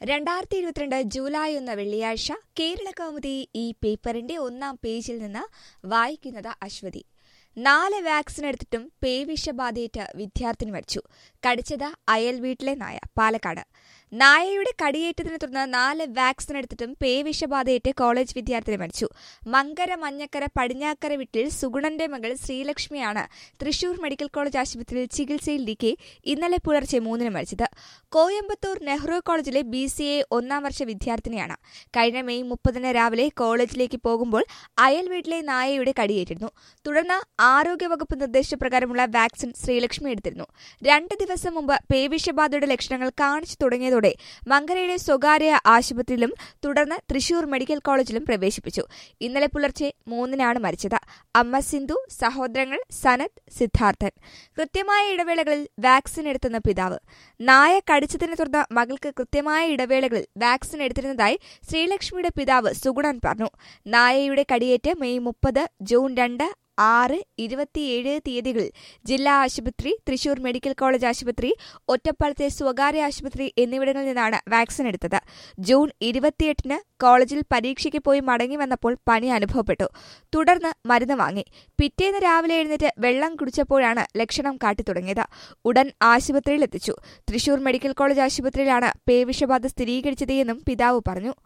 രണ്ടായിരത്തി ഇരുപത്തിരണ്ട് ജൂലൈ ഒന്ന് വെള്ളിയാഴ്ച കേരള കൗമുദി ഈ പേപ്പറിന്റെ ഒന്നാം പേജിൽ നിന്ന് വായിക്കുന്നത് അശ്വതി നാല് വാക്സിൻ എടുത്തിട്ടും പേവിഷബാധയേറ്റ് വിദ്യാർത്ഥിനി മരിച്ചു കടിച്ചത് അയൽ വീട്ടിലെ നായ പാലക്കാട് നായയുടെ കടിയേറ്റതിനെ തുടർന്ന് നാല് വാക്സിൻ എടുത്തിട്ടും പേവിഷബാധയേറ്റ് കോളേജ് വിദ്യാർത്ഥിനി മരിച്ചു മങ്കര മഞ്ഞക്കര പടിഞ്ഞാക്കര വീട്ടിൽ സുഗുണന്റെ മകൾ ശ്രീലക്ഷ്മിയാണ് തൃശൂർ മെഡിക്കൽ കോളേജ് ആശുപത്രിയിൽ ചികിത്സയിലിരിക്കെ ഇന്നലെ പുലർച്ചെ മൂന്നിന് മരിച്ചത് കോയമ്പത്തൂർ നെഹ്റു കോളേജിലെ ബി സി എ ഒന്നാം വർഷ വിദ്യാർത്ഥിനിയാണ് കഴിഞ്ഞ മെയ് മുപ്പതിന് രാവിലെ കോളേജിലേക്ക് പോകുമ്പോൾ അയൽ വീട്ടിലെ നായയുടെ കടിയേറ്റിരുന്നു തുടർന്ന് ആരോഗ്യവകുപ്പ് നിർദ്ദേശപ്രകാരമുള്ള വാക്സിൻ ശ്രീലക്ഷ്മി എടുത്തിരുന്നു രണ്ട് ദിവസം മുമ്പ് പേവിഷബാധയുടെ ലക്ഷണങ്ങൾ കാണിച്ചു തുടങ്ങിയതോടെ മങ്കരയുടെ സ്വകാര്യ ആശുപത്രിയിലും തുടർന്ന് തൃശൂർ മെഡിക്കൽ കോളേജിലും പ്രവേശിപ്പിച്ചു ഇന്നലെ പുലർച്ചെ മൂന്നിനാണ് മരിച്ചത് അമ്മ സിന്ധു സഹോദരങ്ങൾ സനത് സിദ്ധാർത്ഥൻ കൃത്യമായ ഇടവേളകളിൽ വാക്സിൻ എടുത്തെന്ന പിതാവ് നായ കടിച്ചതിനെ തുടർന്ന് മകൾക്ക് കൃത്യമായ ഇടവേളകളിൽ വാക്സിൻ എടുത്തിരുന്നതായി ശ്രീലക്ഷ്മിയുടെ പിതാവ് സുഗുണൻ പറഞ്ഞു നായയുടെ കടിയേറ്റ് മെയ് മുപ്പത് ജൂൺ രണ്ട് ആറ് ഇരുപത്തിയേഴ് തീയതികളിൽ ജില്ലാ ആശുപത്രി തൃശൂർ മെഡിക്കൽ കോളേജ് ആശുപത്രി ഒറ്റപ്പാലത്തെ സ്വകാര്യ ആശുപത്രി എന്നിവിടങ്ങളിൽ നിന്നാണ് വാക്സിൻ എടുത്തത് ജൂൺ ഇരുപത്തിയെട്ടിന് കോളേജിൽ പരീക്ഷയ്ക്ക് പോയി മടങ്ങി വന്നപ്പോൾ പനി അനുഭവപ്പെട്ടു തുടർന്ന് മരുന്ന് വാങ്ങി പിറ്റേന്ന് രാവിലെ എഴുന്നേറ്റ് വെള്ളം കുടിച്ചപ്പോഴാണ് ലക്ഷണം കാട്ടിത്തുടങ്ങിയത് ഉടൻ ആശുപത്രിയിൽ എത്തിച്ചു തൃശൂർ മെഡിക്കൽ കോളേജ് ആശുപത്രിയിലാണ് പേവിഷബാധ സ്ഥിരീകരിച്ചത് എന്നും പിതാവ് പറഞ്ഞു